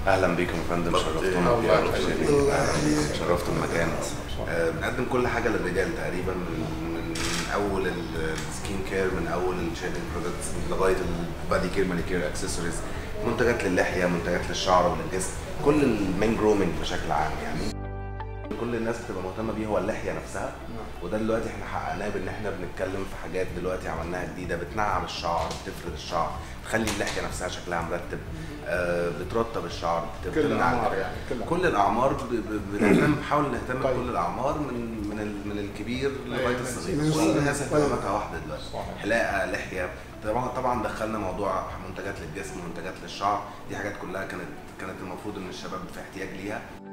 اهلا بيكم يا فندم شرفتونا الله بيعرف يخليك. شريك. أهلاً. شرفتوا المكان آه، بنقدم كل حاجه للرجال تقريبا من, من اول ال- السكين كير من اول الشيفنج برودكتس لغايه البادي كير مانيكير اكسسوارز منتجات للحيه منتجات للشعر وللجسم كل المين جرومينج بشكل عام يعني كل الناس بتبقى مهتمه بيه هو اللحيه نفسها وده دلوقتي احنا حققناه بان احنا بنتكلم في حاجات دلوقتي عملناها جديده بتنعم الشعر بتفرد الشعر بتخلي اللحيه نفسها شكلها مرتب آه بترطب الشعر بت- كل بتمنع الأعمار الجفاف. يعني، كل الأعمار. كل الاعمار ب- ب- بنهتم بنحاول نهتم طيب. بكل الاعمار من من ال- من الكبير لغايه أيوة. الصغير من كل الصغير. الناس طيب. اهتماماتها واحده دلوقتي صحيح. حلاقه لحيه طبعا طبعا دخلنا موضوع منتجات للجسم ومنتجات للشعر دي حاجات كلها كانت كانت المفروض ان الشباب في احتياج ليها